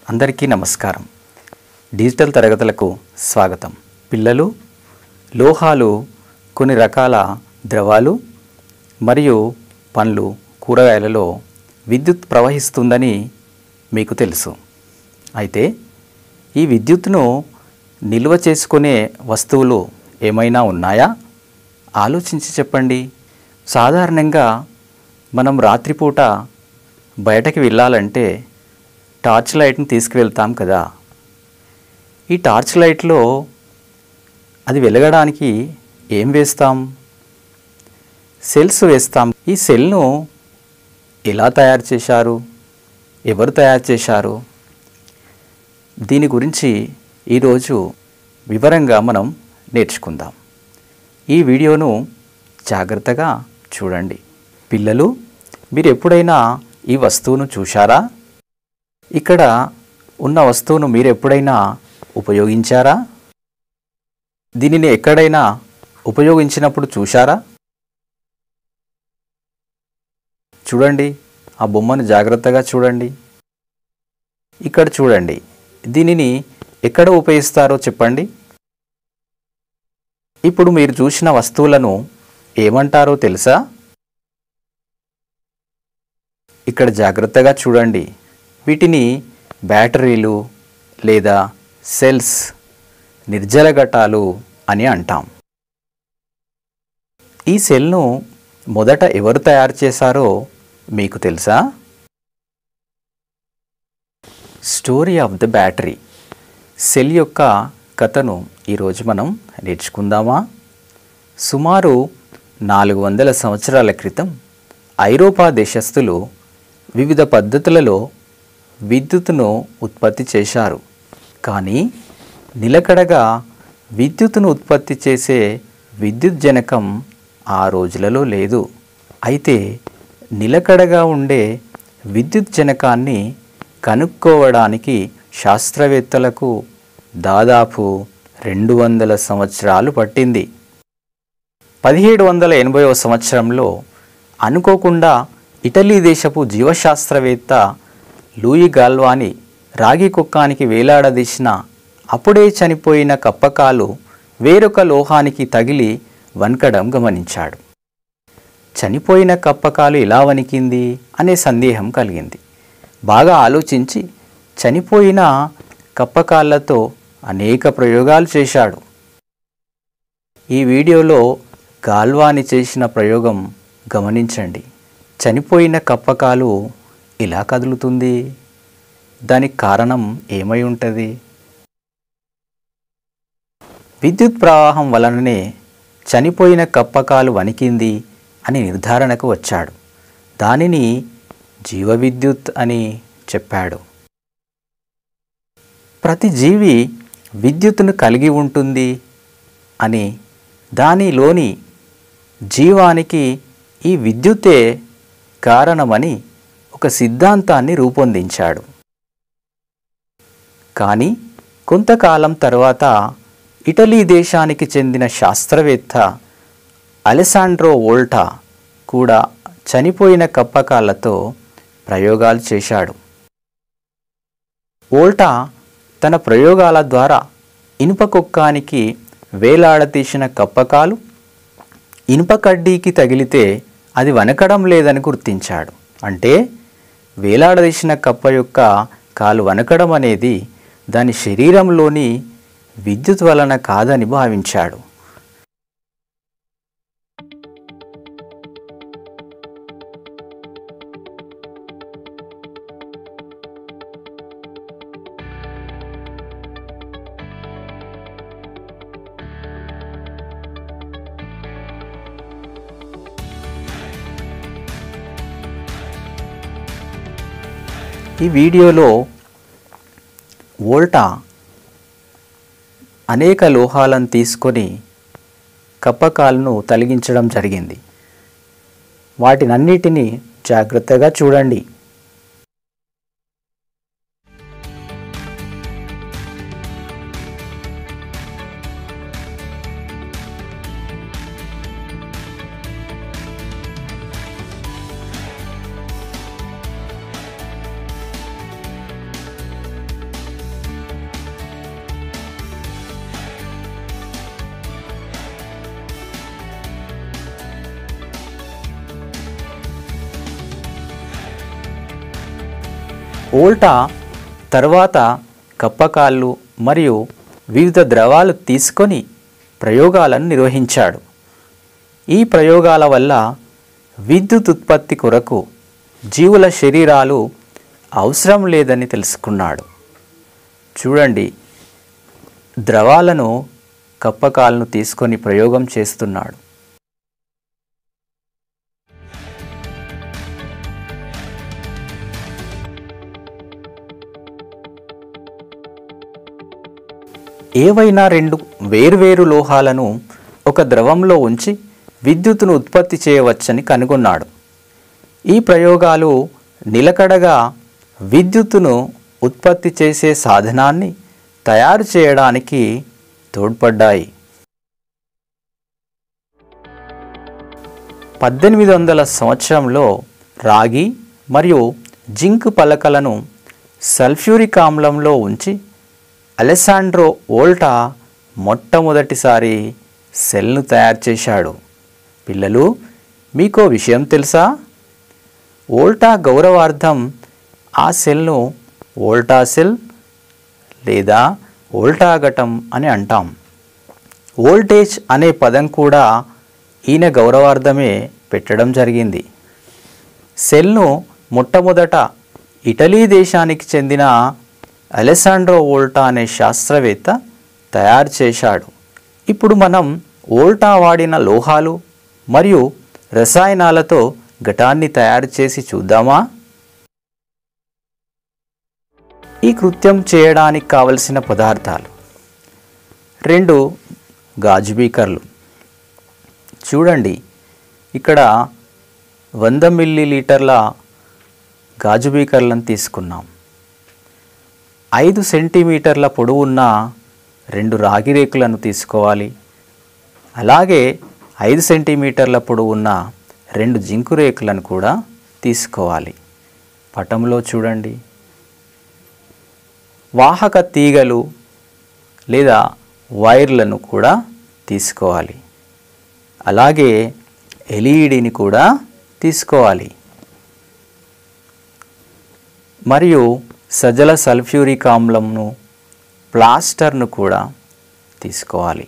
అందరికీ నమస్కారం డిజిటల్ తరగతులకు స్వాగతం పిల్లలు లోహాలు కొన్ని రకాల ద్రవాలు మరియు పండ్లు కూరగాయలలో విద్యుత్ ప్రవహిస్తుందని మీకు తెలుసు అయితే ఈ విద్యుత్తును నిల్వ చేసుకునే వస్తువులు ఏమైనా ఉన్నాయా ఆలోచించి చెప్పండి సాధారణంగా మనం రాత్రిపూట బయటకి వెళ్ళాలంటే టార్చ్ లైట్ని తీసుకువెళ్తాం కదా ఈ టార్చ్ లైట్లో అది వెలగడానికి ఏం వేస్తాం సెల్స్ వేస్తాం ఈ సెల్ను ఎలా తయారు చేశారు ఎవరు తయారు చేశారు దీని గురించి ఈరోజు వివరంగా మనం నేర్చుకుందాం ఈ వీడియోను జాగ్రత్తగా చూడండి పిల్లలు మీరు ఎప్పుడైనా ఈ వస్తువును చూశారా ఇక్కడ ఉన్న వస్తువును మీరు ఎప్పుడైనా ఉపయోగించారా దీనిని ఎక్కడైనా ఉపయోగించినప్పుడు చూశారా చూడండి ఆ బొమ్మను జాగ్రత్తగా చూడండి ఇక్కడ చూడండి దీనిని ఎక్కడ ఉపయోగిస్తారో చెప్పండి ఇప్పుడు మీరు చూసిన వస్తువులను ఏమంటారో తెలుసా ఇక్కడ జాగ్రత్తగా చూడండి వీటిని బ్యాటరీలు లేదా సెల్స్ నిర్జల ఘటాలు అని అంటాం ఈ సెల్ను మొదట ఎవరు తయారు చేశారో మీకు తెలుసా story of the battery cell యొక్క కథను ఈరోజు మనం నేర్చుకుందామా సుమారు నాలుగు వందల సంవత్సరాల క్రితం ఐరోపా దేశస్థులు వివిధ పద్ధతులలో విద్యుత్తును ఉత్పత్తి చేశారు కానీ నిలకడగా విద్యుత్తును ఉత్పత్తి చేసే విద్యుత్ జనకం ఆ రోజులలో లేదు అయితే నిలకడగా ఉండే విద్యుత్ జనకాన్ని కనుక్కోవడానికి శాస్త్రవేత్తలకు దాదాపు రెండు వందల సంవత్సరాలు పట్టింది పదిహేడు వందల ఎనభైవ సంవత్సరంలో అనుకోకుండా ఇటలీ దేశపు జీవశాస్త్రవేత్త లూయి గాల్వాని రాగి కుక్కానికి వేలాడదీసిన అప్పుడే చనిపోయిన కప్పకాలు వేరొక లోహానికి తగిలి వణకడం గమనించాడు చనిపోయిన కప్పకాలు ఎలా వణికింది అనే సందేహం కలిగింది బాగా ఆలోచించి చనిపోయిన కప్పకాళ్ళతో అనేక ప్రయోగాలు చేశాడు ఈ వీడియోలో గాల్వాని చేసిన ప్రయోగం గమనించండి చనిపోయిన కప్పకాలు ఇలా కదులుతుంది దానికి కారణం ఏమై ఉంటుంది విద్యుత్ ప్రవాహం వలననే చనిపోయిన కప్పకాలు వణికింది అని నిర్ధారణకు వచ్చాడు దానిని జీవవిద్యుత్ అని చెప్పాడు ప్రతి జీవి విద్యుత్తును కలిగి ఉంటుంది అని దానిలోని జీవానికి ఈ విద్యుత్తే కారణమని ఒక సిద్ధాంతాన్ని రూపొందించాడు కానీ కొంతకాలం తర్వాత ఇటలీ దేశానికి చెందిన శాస్త్రవేత్త అలెసాండ్రో వోల్టా కూడా చనిపోయిన కప్పకాలతో ప్రయోగాలు చేశాడు వోల్టా తన ప్రయోగాల ద్వారా ఇనుప కుక్కానికి వేలాడతీసిన కప్పకాలు ఇనుప కడ్డీకి తగిలితే అది వనకడం లేదని గుర్తించాడు అంటే వేలాడదీసిన కప్ప యొక్క కాలు వనకడం అనేది దాని శరీరంలోని విద్యుత్ వలన కాదని భావించాడు ఈ వీడియోలో వోల్టా అనేక లోహాలను తీసుకొని కప్పకాలను తొలగించడం జరిగింది వాటినన్నిటినీ జాగ్రత్తగా చూడండి ఓల్టా తర్వాత కప్పకాళ్ళు మరియు వివిధ ద్రవాలు తీసుకొని ప్రయోగాలను నిర్వహించాడు ఈ ప్రయోగాల వల్ల విద్యుత్ ఉత్పత్తి కొరకు జీవుల శరీరాలు అవసరం లేదని తెలుసుకున్నాడు చూడండి ద్రవాలను కప్పకాలను తీసుకొని ప్రయోగం చేస్తున్నాడు ఏవైనా రెండు వేర్వేరు లోహాలను ఒక ద్రవంలో ఉంచి విద్యుత్తును ఉత్పత్తి చేయవచ్చని కనుగొన్నాడు ఈ ప్రయోగాలు నిలకడగా విద్యుత్తును ఉత్పత్తి చేసే సాధనాన్ని తయారు చేయడానికి తోడ్పడ్డాయి పద్దెనిమిది వందల సంవత్సరంలో రాగి మరియు జింక్ పలకలను సల్ఫ్యూరిక్ ఆమ్లంలో ఉంచి అలెసాండ్రో ఓల్టా మొట్టమొదటిసారి సెల్ను తయారు చేశాడు పిల్లలు మీకో విషయం తెలుసా ఓల్టా గౌరవార్థం ఆ సెల్ను ఓల్టా సెల్ లేదా ఓల్టాగటం అని అంటాం వోల్టేజ్ అనే పదం కూడా ఈయన గౌరవార్థమే పెట్టడం జరిగింది సెల్ను మొట్టమొదట ఇటలీ దేశానికి చెందిన అలెసాండ్రో వోల్టా అనే శాస్త్రవేత్త తయారు చేశాడు ఇప్పుడు మనం వోల్టా వాడిన లోహాలు మరియు రసాయనాలతో ఘటాన్ని తయారు చేసి చూద్దామా ఈ కృత్యం చేయడానికి కావలసిన పదార్థాలు రెండు గాజు బీకర్లు చూడండి ఇక్కడ వంద మిల్లీ లీటర్ల గాజు బీకర్లను తీసుకున్నాం ఐదు సెంటీమీటర్ల పొడవున్న రెండు రాగి రేకులను తీసుకోవాలి అలాగే ఐదు సెంటీమీటర్ల పొడవున్న రెండు జింకు రేకులను కూడా తీసుకోవాలి పటంలో చూడండి వాహక తీగలు లేదా వైర్లను కూడా తీసుకోవాలి అలాగే ఎల్ఈడిని కూడా తీసుకోవాలి మరియు సజల సల్ఫ్యూరిక్ ఆమ్లంను ప్లాస్టర్ను కూడా తీసుకోవాలి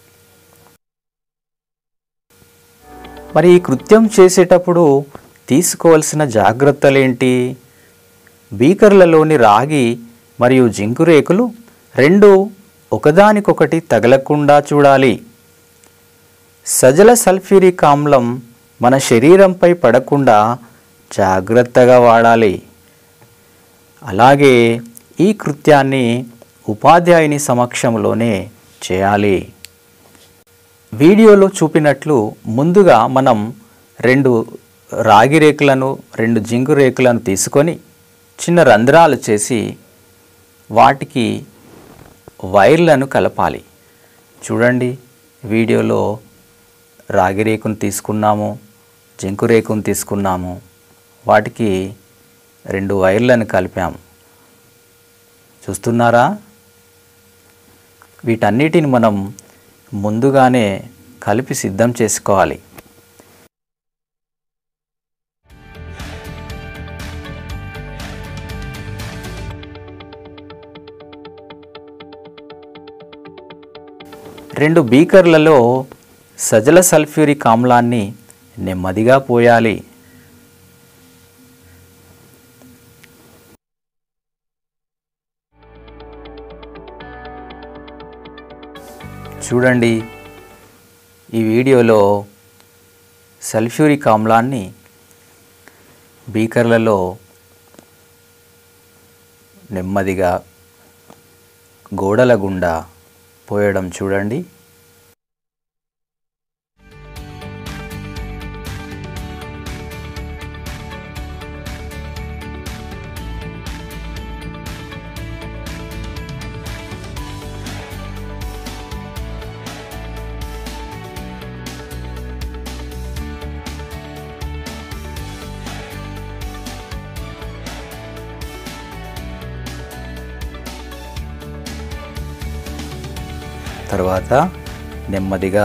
మరి ఈ కృత్యం చేసేటప్పుడు తీసుకోవాల్సిన జాగ్రత్తలేంటి బీకర్లలోని రాగి మరియు జింకు రేకులు రెండు ఒకదానికొకటి తగలకుండా చూడాలి సజల సల్ఫ్యూరిక్ ఆమ్లం మన శరీరంపై పడకుండా జాగ్రత్తగా వాడాలి అలాగే ఈ కృత్యాన్ని ఉపాధ్యాయుని సమక్షంలోనే చేయాలి వీడియోలో చూపినట్లు ముందుగా మనం రెండు రాగి రేకులను రెండు జింగు రేకులను తీసుకొని చిన్న రంధ్రాలు చేసి వాటికి వైర్లను కలపాలి చూడండి వీడియోలో రాగి రేకును తీసుకున్నాము జింకు రేకును తీసుకున్నాము వాటికి రెండు వైర్లను కలిపాము చూస్తున్నారా వీటన్నిటిని మనం ముందుగానే కలిపి సిద్ధం చేసుకోవాలి రెండు బీకర్లలో సజల సల్ఫ్యూరిక్ ఆమ్లాన్ని నెమ్మదిగా పోయాలి చూడండి ఈ వీడియోలో సల్ఫ్యూరిక్ ఆమ్లాన్ని బీకర్లలో నెమ్మదిగా గోడల గుండా పోయడం చూడండి తర్వాత నెమ్మదిగా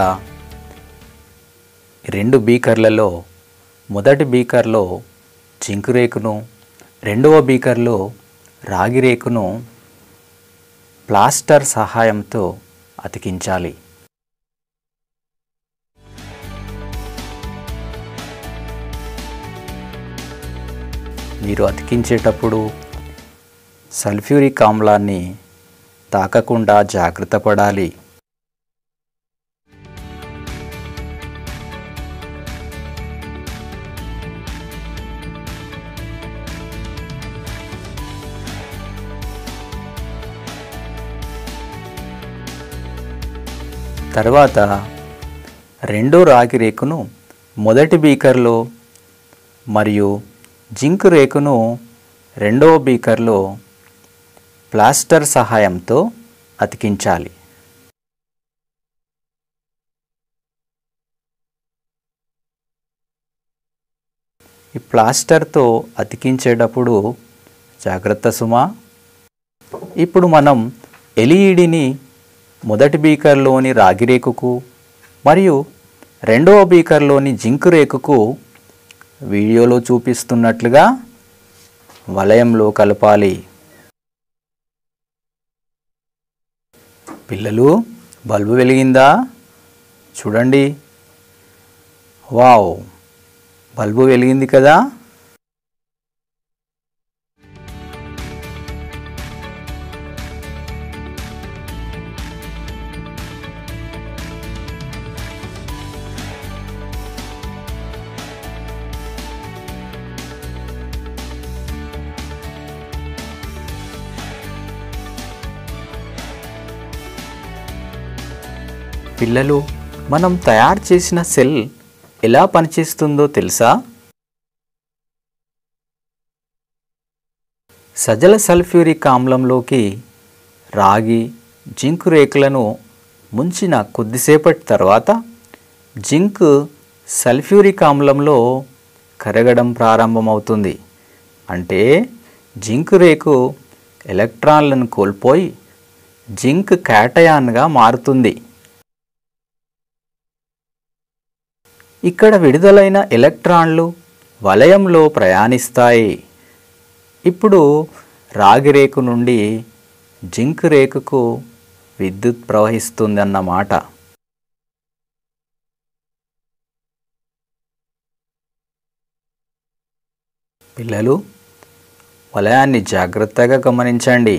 రెండు బీకర్లలో మొదటి బీకర్లో జింకు రేకును రెండవ బీకర్లో రాగి రేకును ప్లాస్టర్ సహాయంతో అతికించాలి మీరు అతికించేటప్పుడు సల్ఫ్యూరిక్ ఆమ్లాన్ని తాకకుండా జాగ్రత్త పడాలి తర్వాత రెండో రాగి రేకును మొదటి బీకర్లో మరియు జింక్ రేకును రెండవ బీకర్లో ప్లాస్టర్ సహాయంతో అతికించాలి ఈ ప్లాస్టర్తో అతికించేటప్పుడు జాగ్రత్త సుమా ఇప్పుడు మనం ఎల్ఈడిని మొదటి బీకర్లోని రాగి రేకుకు మరియు రెండవ బీకర్లోని జింక్ రేకుకు వీడియోలో చూపిస్తున్నట్లుగా వలయంలో కలపాలి పిల్లలు బల్బు వెలిగిందా చూడండి వావ్ బల్బు వెలిగింది కదా పిల్లలు మనం తయారు చేసిన సెల్ ఎలా పనిచేస్తుందో తెలుసా సజల సల్ఫ్యూరిక్ ఆమ్లంలోకి రాగి జింక్ రేకులను ముంచిన కొద్దిసేపటి తర్వాత జింక్ సల్ఫ్యూరిక్ ఆమ్లంలో కరగడం ప్రారంభమవుతుంది అంటే జింక్ రేకు ఎలక్ట్రాన్లను కోల్పోయి జింక్ క్యాటయాన్గా మారుతుంది ఇక్కడ విడుదలైన ఎలక్ట్రాన్లు వలయంలో ప్రయాణిస్తాయి ఇప్పుడు రాగి రేకు నుండి జింక్ రేకుకు విద్యుత్ ప్రవహిస్తుందన్నమాట పిల్లలు వలయాన్ని జాగ్రత్తగా గమనించండి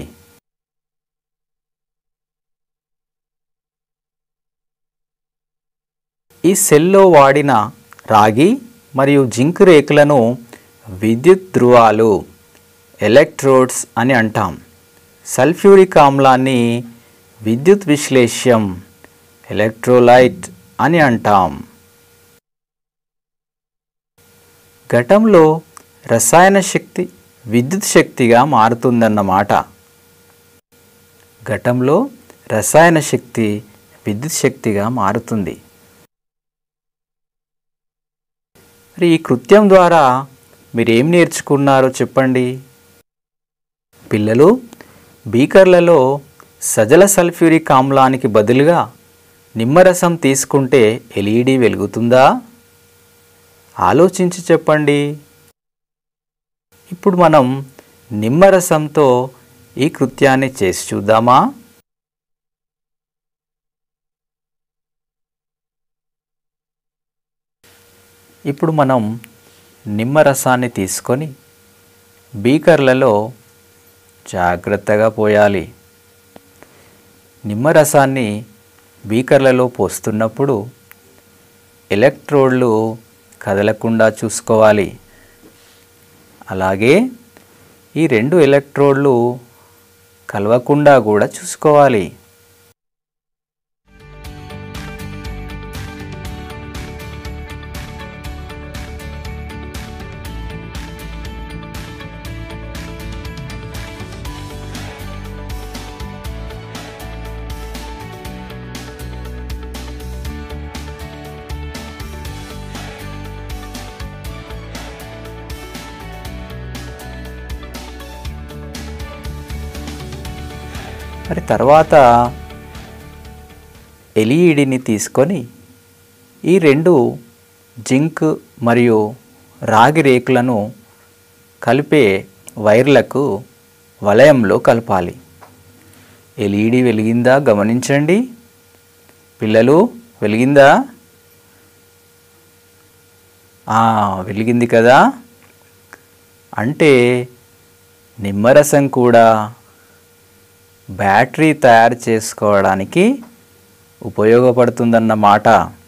ఈ సెల్లో వాడిన రాగి మరియు జింక్ రేకులను విద్యుత్ ధ్రువాలు ఎలక్ట్రోడ్స్ అని అంటాం సల్ఫ్యూరిక్ ఆమ్లాన్ని విద్యుత్ విశ్లేష్యం ఎలక్ట్రోలైట్ అని అంటాం ఘటంలో రసాయన శక్తి విద్యుత్ శక్తిగా మారుతుందన్నమాట ఘటంలో రసాయన శక్తి విద్యుత్ శక్తిగా మారుతుంది మరి ఈ కృత్యం ద్వారా మీరు ఏం నేర్చుకున్నారో చెప్పండి పిల్లలు బీకర్లలో సజల సల్ఫ్యూరిక్ ఆమ్లానికి బదులుగా నిమ్మరసం తీసుకుంటే ఎల్ఈడి వెలుగుతుందా ఆలోచించి చెప్పండి ఇప్పుడు మనం నిమ్మరసంతో ఈ కృత్యాన్ని చేసి చూద్దామా ఇప్పుడు మనం నిమ్మరసాన్ని తీసుకొని బీకర్లలో జాగ్రత్తగా పోయాలి నిమ్మరసాన్ని బీకర్లలో పోస్తున్నప్పుడు ఎలక్ట్రోడ్లు కదలకుండా చూసుకోవాలి అలాగే ఈ రెండు ఎలక్ట్రోడ్లు కలవకుండా కూడా చూసుకోవాలి మరి తర్వాత ఎల్ఈడిని తీసుకొని ఈ రెండు జింక్ మరియు రాగి రేకులను కలిపే వైర్లకు వలయంలో కలపాలి ఎల్ఈడి వెలిగిందా గమనించండి పిల్లలు వెలిగిందా ఆ, వెలిగింది కదా అంటే నిమ్మరసం కూడా బ్యాటరీ తయారు చేసుకోవడానికి ఉపయోగపడుతుందన్నమాట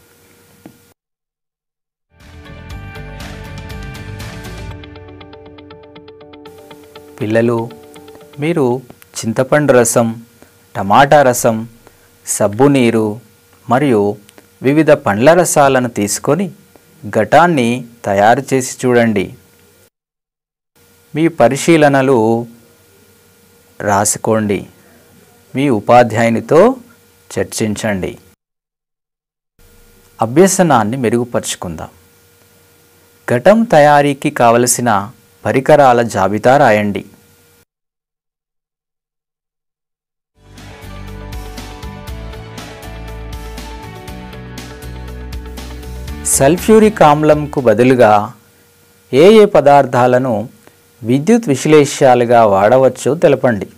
పిల్లలు మీరు చింతపండు రసం టమాటా రసం సబ్బు నీరు మరియు వివిధ పండ్ల రసాలను తీసుకొని ఘటాన్ని తయారు చేసి చూడండి మీ పరిశీలనలు రాసుకోండి మీ ఉపాధ్యాయునితో చర్చించండి అభ్యసనాన్ని మెరుగుపరుచుకుందాం ఘటం తయారీకి కావలసిన పరికరాల జాబితా రాయండి సల్ఫ్యూరిక్ ఆమ్లంకు బదులుగా ఏ ఏ పదార్థాలను విద్యుత్ విశ్లేష్యాలుగా వాడవచ్చో తెలపండి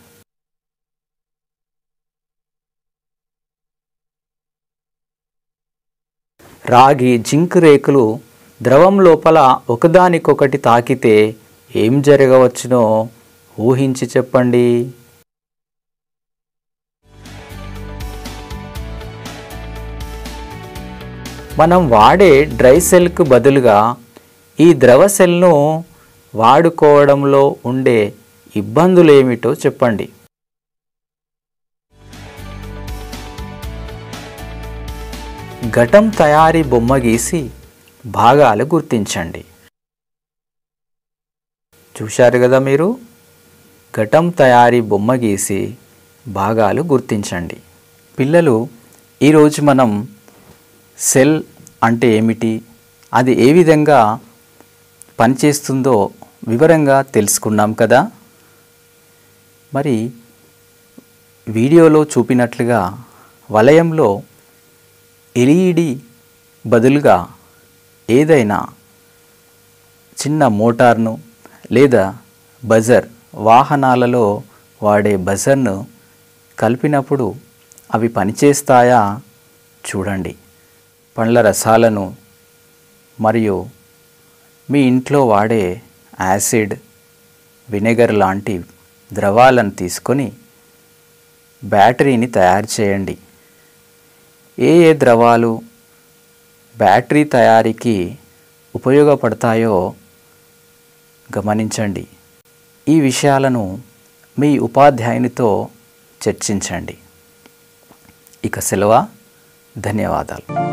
రాగి జింక్ రేకులు ద్రవం లోపల ఒకదానికొకటి తాకితే ఏం జరగవచ్చునో ఊహించి చెప్పండి మనం వాడే డ్రై సెల్కు బదులుగా ఈ ద్రవ సెల్ను వాడుకోవడంలో ఉండే ఇబ్బందులు ఏమిటో చెప్పండి ఘటం తయారీ బొమ్మ గీసి భాగాలు గుర్తించండి చూశారు కదా మీరు ఘటం తయారీ బొమ్మ గీసి భాగాలు గుర్తించండి పిల్లలు ఈరోజు మనం సెల్ అంటే ఏమిటి అది ఏ విధంగా పనిచేస్తుందో వివరంగా తెలుసుకున్నాం కదా మరి వీడియోలో చూపినట్లుగా వలయంలో ఎల్ఈడి బదులుగా ఏదైనా చిన్న మోటార్ను లేదా బజర్ వాహనాలలో వాడే బజర్ను కలిపినప్పుడు అవి పనిచేస్తాయా చూడండి పండ్ల రసాలను మరియు మీ ఇంట్లో వాడే యాసిడ్ విnegar లాంటి ద్రవాలను తీసుకొని బ్యాటరీని తయారు చేయండి ఏ ఏ ద్రవాలు బ్యాటరీ తయారీకి ఉపయోగపడతాయో గమనించండి ఈ విషయాలను మీ ఉపాధ్యాయునితో చర్చించండి ఇక సెలవు ధన్యవాదాలు